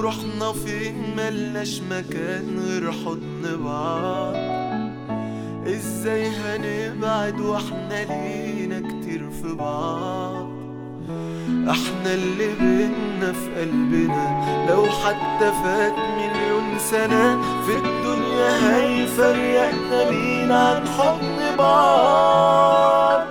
رحنا فين ملناش مكان غير حضن بعض ازاي هنبعد واحنا لينا كتير في بعض احنا اللي بينا في قلبنا لو حتى فات مليون سنة في الدنيا هيفرقنا مين عن حضن بعض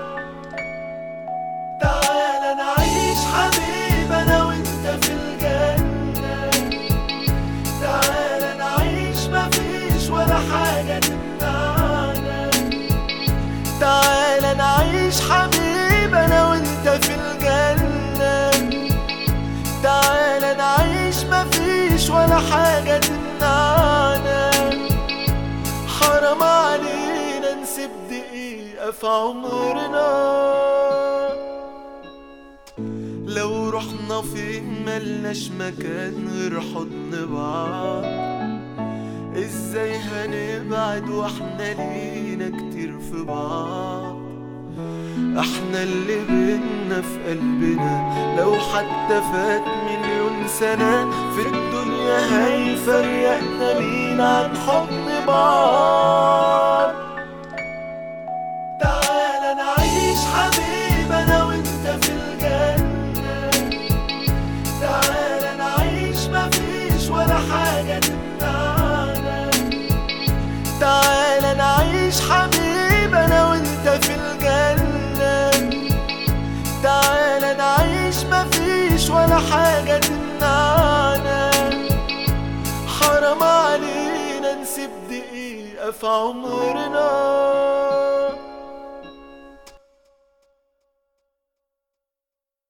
تعالى نعيش حبيب انا وانت في الجنة تعالى نعيش مفيش ولا حاجة تمنعنا تعالى نعيش حبيب انا وانت في الجنة تعالى نعيش مفيش ولا حاجة تمنعنا حرام علينا نسيب دقيقة في عمرنا لو رحنا فين ملناش مكان غير حضن بعض ازاي هنبعد واحنا لينا كتير في بعض احنا اللي بينا في قلبنا لو حتى فات مليون سنة في الدنيا هيفرقنا مين عن حضن بعض تعالى نعيش حبيب انا وانت في الجنة تعالى نعيش مفيش ولا حاجة تمنعنا تعالى نعيش حبيب انا وانت في الجنة تعالى نعيش مفيش ولا حاجة تمنعنا حرام علينا نسيب دقيقة في عمرنا